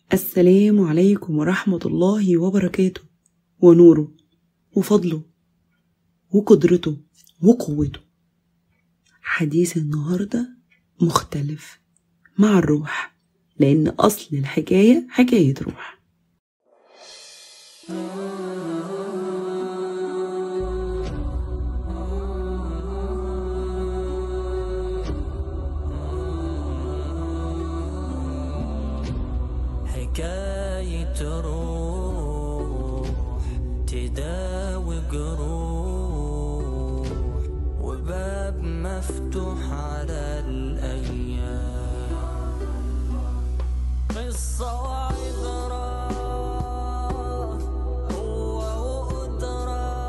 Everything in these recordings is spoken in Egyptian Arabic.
السلام عليكم ورحمة الله وبركاته ونوره وفضله وقدرته وقوته حديث النهاردة مختلف مع الروح لأن أصل الحكاية حكاية روح حكاية روح تداوي جروح وباب مفتوح على الأيام قصة وعبرة هو وقدرة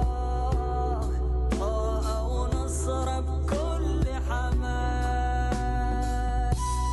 طاقة ونصرة بكل حماس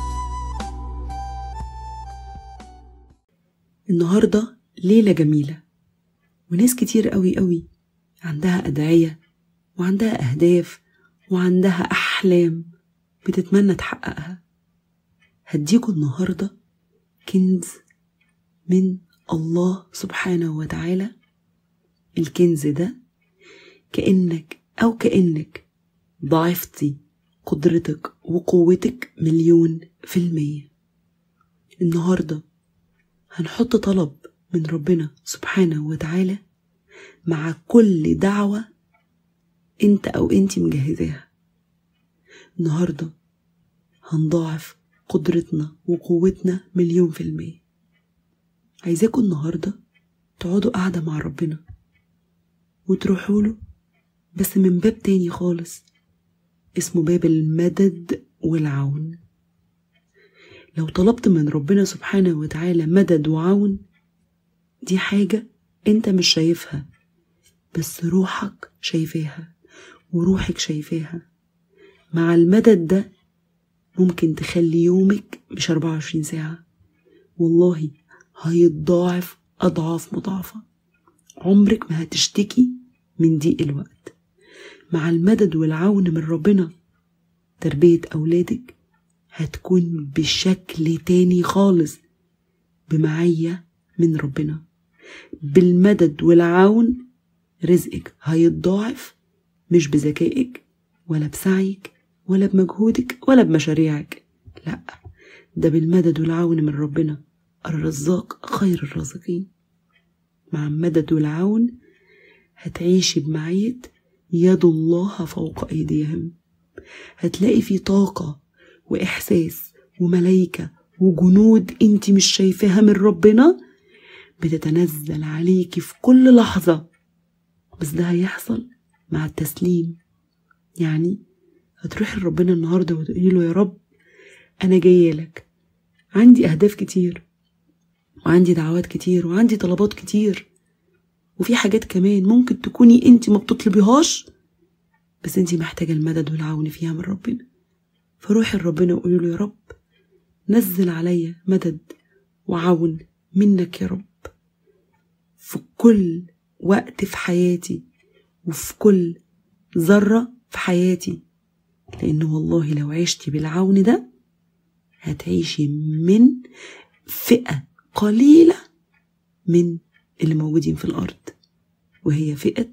النهاردة ليلة جميلة وناس كتير قوي قوي عندها أدعية وعندها أهداف وعندها أحلام بتتمنى تحققها هديكوا النهاردة كنز من الله سبحانه وتعالى الكنز ده كأنك أو كأنك ضعفتي قدرتك وقوتك مليون في المية النهارده هنحط طلب من ربنا سبحانه وتعالى مع كل دعوة انت او انت مجهزاها النهاردة هنضاعف قدرتنا وقوتنا مليون في المية عايزاكم النهاردة تقعدوا قاعدة مع ربنا وتروحوا له بس من باب تاني خالص اسمه باب المدد والعون لو طلبت من ربنا سبحانه وتعالى مدد وعون دي حاجة انت مش شايفها بس روحك شايفاها وروحك شايفاها مع المدد ده ممكن تخلي يومك مش 24 ساعة والله هيتضاعف أضعاف مضاعفة عمرك ما هتشتكي من ضيق الوقت مع المدد والعون من ربنا تربية أولادك هتكون بشكل تاني خالص بمعية من ربنا بالمدد والعون رزقك هيتضاعف مش بذكائك ولا بسعيك ولا بمجهودك ولا بمشاريعك لا ده بالمدد والعون من ربنا الرزاق خير الرازقين مع المدد والعون هتعيشي بمعية يد الله فوق أيديهم هتلاقي في طاقة وإحساس وملايكة وجنود انت مش شايفاها من ربنا بتتنزل عليكي في كل لحظة بس ده هيحصل مع التسليم يعني هتروحي لربنا النهاردة وتقولي له يا رب أنا جاية لك عندي أهداف كتير وعندي دعوات كتير وعندي طلبات كتير وفي حاجات كمان ممكن تكوني انت ما بتطلبيهاش بس انت محتاجة المدد والعون فيها من ربنا فروحي لربنا وقولي له يا رب نزل عليا مدد وعون منك يا رب في كل وقت في حياتي وفي كل ذرة في حياتي لأن والله لو عشتي بالعون ده هتعيشي من فئة قليلة من اللي موجودين في الأرض وهي فئة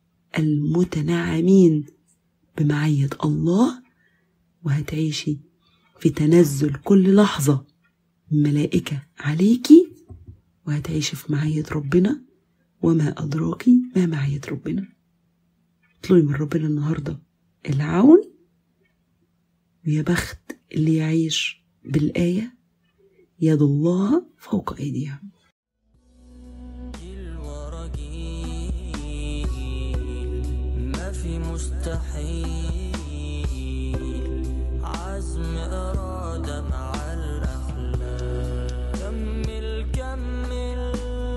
المتنعمين بمعية الله وهتعيشي في تنزل كل لحظة ملائكة عليكي وهتعيشي في معية ربنا وما أدراكي ما معية ربنا اطلبي من ربنا النهاردة العون ويا بخت اللي يعيش بالآية يد الله فوق أيديهم جيل ورا جيل ما في مستحيل عزم إرادة مع الأخلاق كمل كمل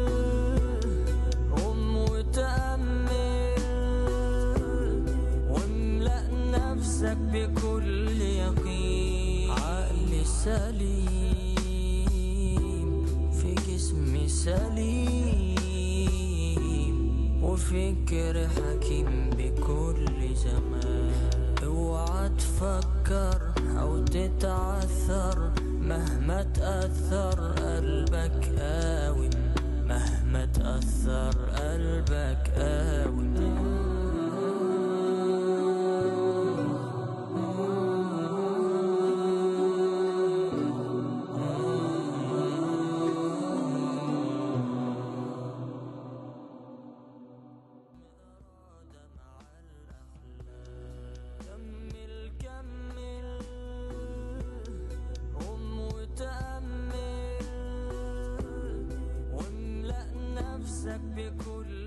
قم وتأمل واملأ نفسك بكل يقين عقل سليم في جسم سليم وفكر حكيم بكل زمان اوعى تفكر او تتعثر مهما تأثر قلبك قلبك قاوم مهما تأثر قلبك قاوم كمل كمل قم وتأمل واملأ نفسك بكل